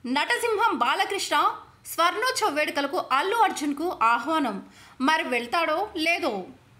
నటసింహం బాలకృష్ణ స్వర్ణోత్సవ వేడుకలకు అల్లు అర్జున్కు ఆహ్వానం మరి వెళ్తాడో లేదో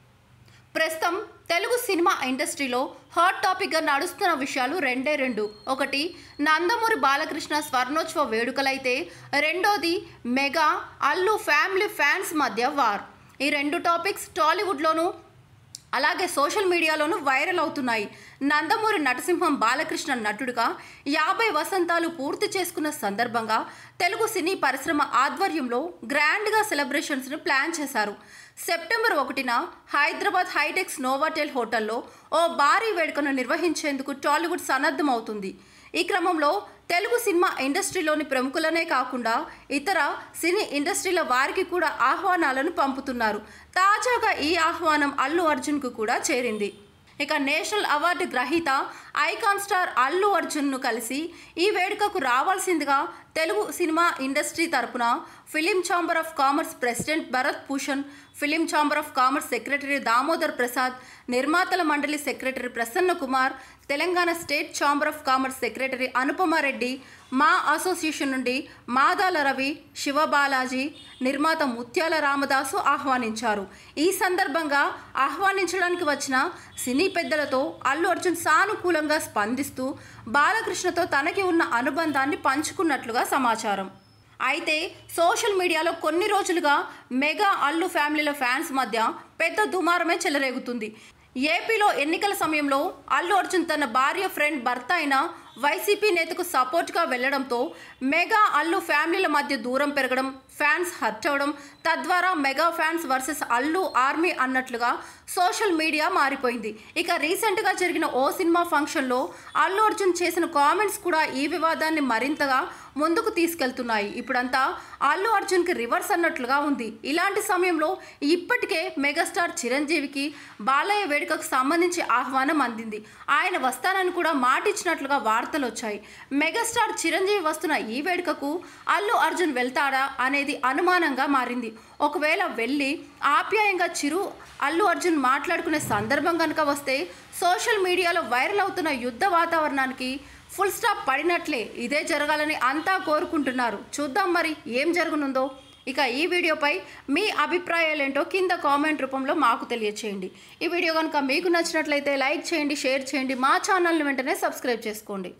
ప్రస్తుతం తెలుగు సినిమా ఇండస్ట్రీలో హాట్ టాపిక్గా నడుస్తున్న విషయాలు రెండే రెండు ఒకటి నందమూరి బాలకృష్ణ స్వర్ణోత్సవ వేడుకలైతే రెండోది మెగా అల్లు ఫ్యామిలీ ఫ్యాన్స్ మధ్య వార్ ఈ రెండు టాపిక్స్ టాలీవుడ్లోనూ అలాగే సోషల్ మీడియాలోనూ వైరల్ అవుతున్నాయి నందమూరి నటసింహం బాలకృష్ణ నటుడుగా యాభై వసంతాలు పూర్తి చేసుకున్న సందర్భంగా తెలుగు సినీ పరిశ్రమ ఆధ్వర్యంలో గ్రాండ్గా సెలబ్రేషన్స్ను ప్లాన్ చేశారు సెప్టెంబర్ ఒకటిన హైదరాబాద్ హైటెక్స్ నోవాటెల్ హోటల్లో ఓ భారీ వేడుకను నిర్వహించేందుకు టాలీవుడ్ సన్నద్ధమవుతుంది ఈ క్రమంలో తెలుగు సినిమా ఇండస్ట్రీలోని ప్రముఖులనే కాకుండా ఇతర సినీ ఇండస్ట్రీల వారికి కూడా ఆహ్వానాలను పంపుతున్నారు తాజాగా ఈ ఆహ్వానం అల్లు అర్జున్కు కూడా చేరింది ఇక నేషనల్ అవార్డు గ్రహీత ఐకాన్ స్టార్ అల్లు అర్జున్ను కలిసి ఈ వేడుకకు రావాల్సిందిగా తెలుగు సినిమా ఇండస్ట్రీ తరపున film chamber of commerce president Bharath Bhushan film chamber of commerce secretary Damodar Prasad నిర్మాతల మండలి secretary Prasanna Kumar Telangana state chamber of commerce secretary Anupama Reddy MAA association నుండి మాదాల రవి శివబాలాజీ నిర్మాత ముత్యాల రామదాసు ఆహ్వానించారు ఈ సందర్భంగా ఆహ్వానించడానికి వచ్చిన సినీ పెద్దలతో అల్లు అర్జున్ సానుకూలంగా స్పందిస్తూ బాలకృష్ణతో తనకి ఉన్న అనుబంధాన్ని పంచుకున్నట్లుగా సమాచారం అయితే సోషల్ మీడియాలో కొన్ని రోజులుగా మెగా అల్లు ఫ్యామిలీల ఫ్యాన్స్ మధ్య పెద్ద దుమారమే చెలరేగుతుంది ఏపీలో ఎన్నికల సమయంలో అల్లు అర్జున్ తన భార్య ఫ్రెండ్ భర్త అయిన వైసీపీ నేతకు సపోర్ట్గా వెళ్లడంతో మెగా అల్లు ఫ్యామిలీల మధ్య దూరం పెరగడం ఫ్యాన్స్ హర్ట్ అవడం తద్వారా mega fans versus Allu army అన్నట్లుగా సోషల్ మీడియా మారిపోయింది ఇక రీసెంట్గా జరిగిన ఓ సినిమా ఫంక్షన్లో అల్లు అర్జున్ చేసిన కామెంట్స్ కూడా ఈ వివాదాన్ని మరింతగా ముందుకు తీసుకెళ్తున్నాయి ఇప్పుడంతా అల్లు అర్జున్కి రివర్స్ అన్నట్లుగా ఉంది ఇలాంటి సమయంలో ఇప్పటికే మెగాస్టార్ చిరంజీవికి బాలయ్య వేడుకకు సంబంధించి ఆహ్వానం అందింది ఆయన వస్తానని కూడా మాటిచ్చినట్లుగా వార్తలు వచ్చాయి మెగాస్టార్ చిరంజీవి వస్తున్న ఈ వేడుకకు అల్లు అర్జున్ వెళ్తాడా అనేది అనుమానంగా మారింది ఒకవేళ వెళ్ళి ఆప్యాయంగా చిరు అల్లు అర్జున్ మాట్లాడుకునే సందర్భం కనుక వస్తే సోషల్ మీడియాలో వైరల్ అవుతున్న యుద్ధ వాతావరణానికి ఫుల్ స్టాప్ పడినట్లే ఇదే జరగాలని అంతా కోరుకుంటున్నారు చూద్దాం మరి ఏం జరగనుందో ఇక ఈ వీడియోపై మీ అభిప్రాయాలేంటో కింద కామెంట్ రూపంలో మాకు తెలియచేయండి ఈ వీడియో కనుక మీకు నచ్చినట్లయితే లైక్ చేయండి షేర్ చేయండి మా ఛానల్ని వెంటనే సబ్స్క్రైబ్ చేసుకోండి